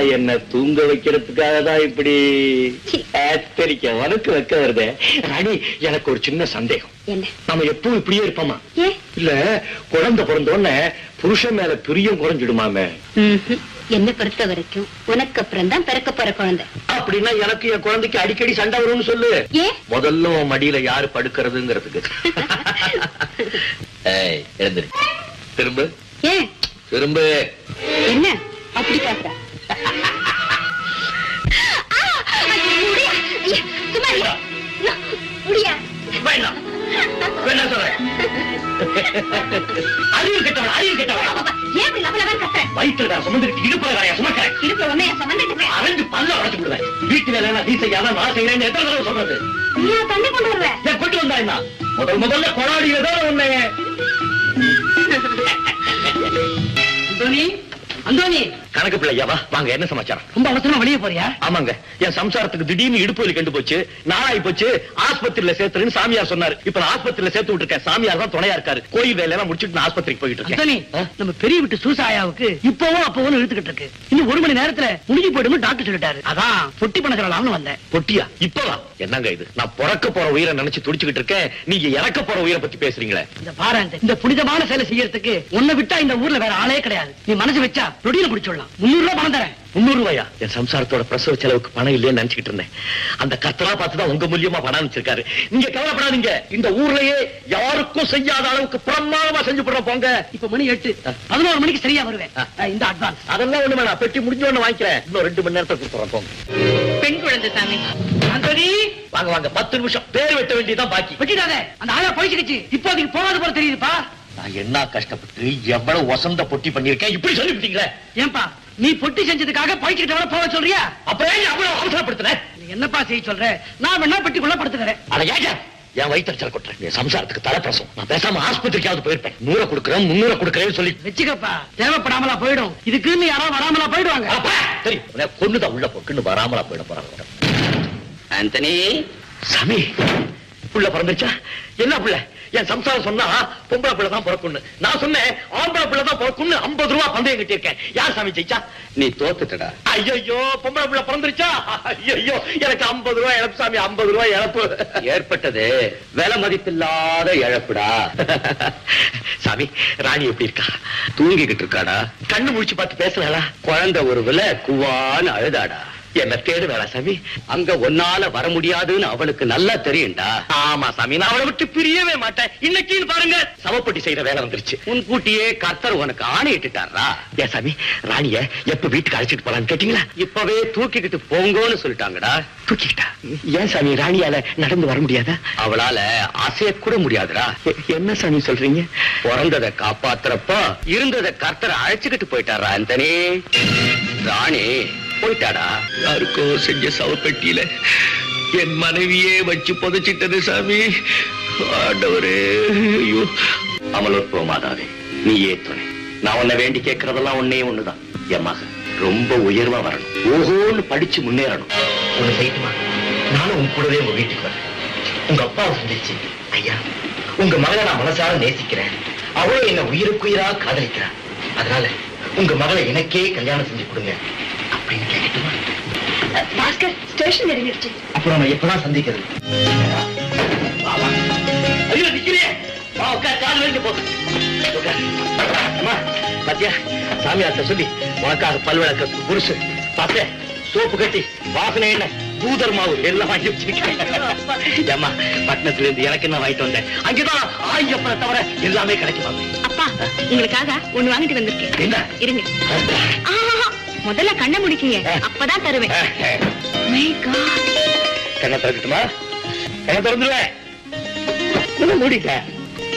என்ன தூங்க வைக்கிறதுக்காக தான் இப்படி சீ. ஆத்தரிக்க உனக்கு வைக்க வருதே ராணி எனக்கு ஒரு சின்ன சந்தேகம் என்ன நம்ம எப்பவும் இப்படியே இருப்போமா ஏ இல்ல குழந்தை பிறந்தோடனே புருஷன் மேல பிரியம் குறைஞ்சிடுமாமே ம்ஹும். என்னை பொறுத்த வரைக்கும் உனக்கு அப்புறம் தான் பிறக்க போற குழந்தை அப்படின்னா எனக்கு என் குழந்தைக்கு அடிக்கடி சண்டை வரும்னு சொல்லு ஏன் முதல்ல உன் மடியில யாரு படுக்கிறதுங்கிறதுக்கு ஏய், எழுந்திரு திரும்ப ஏன் திரும்ப என்ன அப்படி பாக்குற முடியா வேண்டாம் வேண்டாம் சொல்றேன் அறிவு கெட்டவன் அறிவு கெட்டவன் ஏன் இப்படி லவ லவன்னு கத்துற? வயிற்றுல சுமந்துட்டு இடுப்புல வரைய சுமக்கிறேன் இடுப்புல உன்னைய சுமந்துட்டு இருக்க. அரைஞ்சு பல்ல உடச்சு விடுவேன் வீட்டுல எல்லாம் நீ செய்யாத நான் செய்யறேன்னு எத்தனை தடவை சொல்றது நீயா தண்ணி கொண்டு வருவ ஏன் கொண்டு வந்தா என்ன முதல் முதல்ல கொடாடியதோ உன்னை அந்தோனி அந்தோனி கணக்கு பிள்ளையாவா வாங்க என்ன சமாச்சாரம் ரொம்ப அவசரமா வெளியே போறியா ஆமாங்க என் சம்சாரத்துக்கு திடீர்னு இடுப்பு வலி கண்டு போச்சு நாளாய் போச்சு ஆஸ்பத்திரியில சேர்த்துருன்னு சாமியார் சொன்னாரு இப்ப நான் ஆஸ்பத்திரியில சேர்த்து விட்டுருக்கேன் சாமியார் தான் துணையா இருக்காரு கோயில் வேலையெல்லாம் முடிச்சுட்டு நான் ஆஸ்பத்திரிக்கு போயிட்டு அந்தோனி இருக்கேன் ஆ? நம்ம பெரிய விட்டு சூசாயாவுக்கு இப்பவும் அப்பவும் இழுத்துக்கிட்டு இருக்கு இன்னும் ஒரு மணி நேரத்துல முடிஞ்சு போயிடும் டாக்டர் சொல்லிட்டாரு அதான் பொட்டி பண்ண சொல்லலாம்னு வந்தேன் பொட்டியா இப்பவா என்னங்க இது நான் பிறக்க போற உயிரை நினைச்சு துடிச்சுக்கிட்டு இருக்கேன் நீங்க இறக்க போற உயிரை பத்தி பேசுறீங்களே இந்த பாரு அந்த- இந்த புனிதமான செயலை செய்யறதுக்கு உன்னை விட்டா இந்த ஊர்ல வேற ஆளே கிடையாது நீ மனசு வச்சா ரொடியில குடிச்சிடலாம் முன்னூறு ரூபாய் பணம் தரேன் முன்னூறு ரூபாயா என் சம்சாரத்தோட பிரசவ செலவுக்கு பணம் இல்லைன்னு நினைச்சுக்கிட்டு இருந்தேன் அந்த கத்தரா பார்த்து தான் உங்க மூலியமா பணம் அனுப்பிச்சிருக்காரு நீங்க கவலைப்படாதீங்க இந்த ஊர்லயே யாருக்கும் செய்யாத அளவுக்கு பிரமாதமா செஞ்சு போடுற போங்க இப்ப மணி எட்டு பதினோரு மணிக்கு சரியா வருவேன் ஆ. ஆ, இந்த அட்வான்ஸ் அதெல்லாம் ஒண்ணு வேணாம் பெட்டி முடிஞ்ச உடனே வாங்கிக்கிறேன் இன்னும் ரெண்டு மணி நேரத்தை கொடுத்துறேன் போங்க பெண் குழந்தை சாமி அந்தோனி வாங்க வாங்க பத்து நிமிஷம் பேர் வெட்ட வேண்டியதுதான் பாக்கி வெட்டிடாதே அந்த ஆளா போயிடுச்சு இப்போ அதுக்கு போகாத போல தெரியுதுப்பா நான் என்ன கஷ்டப்பட்டு எவ்வளவு வசந்த பொட்டி பண்ணிருக்கேன் இப்படி சொல்லிவிட்டீங்களே ஏன்பா நீ பொட்டி செஞ்சதுக்காக போய்கிட்ட போக சொல்றியா அப்புறம் ஏன் அவ்வளவு அவசரப்படுத்துறேன் நீ என்னப்பா செய்ய சொல்ற நான் வேணா பெட்டிக்குள்ள படுத்துக்கிறேன் அட ஏங்க என் வயிற்றுச்சல் கொட்டுறேன் என் சம்சாரத்துக்கு தலைப்பிரசம் நான் பேசாம ஆஸ்பத்திரிக்காவது போயிருப்பேன் நூற கொடுக்குறேன் முன்னூற கொடுக்குறேன்னு சொல்லி வச்சுக்கப்பா தேவைப்படாமலா போயிடும் இதுக்குன்னு யாராவது வராமலா போயிடுவாங்க அப்பா, தெரியும் உன்னை கொன்னுதான் உள்ள பொக்குன்னு வராமலா போயிட போறாங்க ஆண்டனி சாமி புள்ள பிறந்துச்சா என்ன புள்ள என் சம்சாரம் சொன்னா பொம்பளை பிள்ளை தான் பிறக்கும்னு நான் சொன்னேன் ஆம்பளை பிள்ளை தான் பிறக்கும்னு ஐம்பது ரூபா பந்தயம் கட்டியிருக்கேன் யார் சாமி ஜெயிச்சா நீ தோத்துட்டடா ஐயோ பொம்பளை பிள்ளை பிறந்துருச்சா ஐயோ எனக்கு ஐம்பது ரூபாய் இழப்பு சாமி ஐம்பது ரூபாய் இழப்பு ஏற்பட்டது விலை மதிப்பில்லாத இழப்புடா சாமி ராணி எப்படி இருக்கா தூங்கிக்கிட்டு இருக்காடா கண்ணு முடிச்சு பார்த்து பேசுறாளா குழந்தை ஒரு விலை குவான்னு அழுதாடா என்ன தேடு வேலை சாமி அங்க ஒன்னால வர முடியாதுன்னு அவளுக்கு நல்லா தெரியும்டா ஆமா சாமி நான் அவளை விட்டு பிரியவே மாட்டேன் இன்னைக்குன்னு பாருங்க சவப்பட்டி செய்யற வேலை வந்துருச்சு முன்கூட்டியே கர்த்தர் உனக்கு ஆணையிட்டுட்டாரா ஏன் சாமி ராணிய எப்ப வீட்டுக்கு அழைச்சிட்டு போலான்னு கேட்டீங்களா இப்பவே தூக்கிக்கிட்டு போங்கோன்னு சொல்லிட்டாங்கடா தூக்கிக்கிட்டா ஏன் சாமி ராணியால நடந்து வர முடியாதா அவளால அசைய கூட முடியாதுடா எ- என்ன சாமி சொல்றீங்க பிறந்ததை காப்பாத்துறப்போ இருந்ததை கர்த்தரை அழைச்சுக்கிட்டு போயிட்டாரா அந்தனி ராணி போயிட்டாடா யாருக்கோ செஞ்ச சவப்பெட்டியில என் மனைவியே வச்சு புதைச்சிட்டது சாமி ஆண்டவரே ஐயோ அமலோற்போ மாதாவே நீயே துணை நான் உன்னை வேண்டி கேட்கறதெல்லாம் ஒன்னே ஒண்ணுதான் என் மகன் ரொம்ப உயர்வா வரணும் ஓஹோன்னு படிச்சு முன்னேறணும் ஒண்ணு செய்யட்டுமா நானும் உங்க கூடவே உங்க வீட்டுக்கு வரேன் உங்க அப்பாவை சந்திச்சு ஐயா உங்க மகளை நான் மனசார நேசிக்கிறேன் அவளும் என்ன உயிருக்குயிரா காதலிக்கிறா அதனால உங்க மகளை எனக்கே கல்யாணம் செஞ்சு கொடுங்க அப்படின்னு கேட்கட்டுமா பாஸ்கர் ஸ்டேஷன் நெருங்கிடுச்சு அப்புறம் நான் எப்பதான் சந்திக்கிறது வா, வா. ஐயோ நிக்கிறே வா உட்கார் கால் வந்து போ உட்கார். அம்மா பாத்தியா சாமியார்ட்ட சொல்லி உனக்காக பல்விளக்க புருஷு பாத்தே சோப்பு கட்டி வாசனை என்ன தூதர் மாவு எல்லாம் வாங்கி வச்சிருக்கேன் ஏம்மா பட்டணத்துல இருந்து எனக்கு என்ன வாங்கிட்டு வந்தேன் அங்கதான் ஆயப்பனை தவிர எல்லாமே கிடைக்குமா அப்பா உங்களுக்காக ஒண்ணு வாங்கிட்டு வந்திருக்கேன் என்ன இருங்க ஆஹா, முதல்ல கண்ணை முடிக்கீங்க அப்பதான் தருவேன் My God. கண்ணை திறக்கட்டுமா கண்ணை திறந்துருவேன் கண்ணை மூடிட்டேன்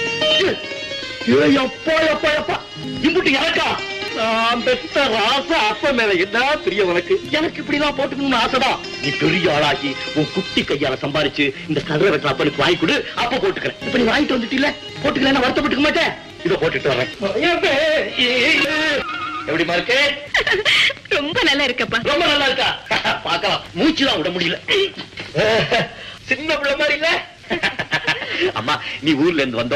ஏய், அப்பா அப்பா அப்பா இம்புட்டு எனக்கா நான் பெத்த ராசா அப்ப மேல என்ன பிரிய உனக்கு எனக்கு இப்படி எல்லாம் போட்டுக்கணும்னு ஆசைதான் நீ பெரிய ஆளாகி உன் குட்டி கையால சம்பாரிச்சு இந்த கதிரை வெட்ட அப்பனுக்கு வாங்கி கொடு அப்ப போட்டுக்கிறேன் இப்ப நீ வாங்கிட்டு வந்துட்டீல போட்டுக்கல வருத்தப்பட்டுக்க மாட்டேன் இத போட்டுட்டு வரேன் எப்படிமா இருக்கு ரொம்ப நல்லா இருக்கப்பா ரொம்ப நல்லா இருக்கா பார்க்கலாம் மூச்சுதான் விட முடியல சின்ன பிள்ளை மாதிரி இல்ல அம்மா நீ ஊர்ல இருந்து வந்த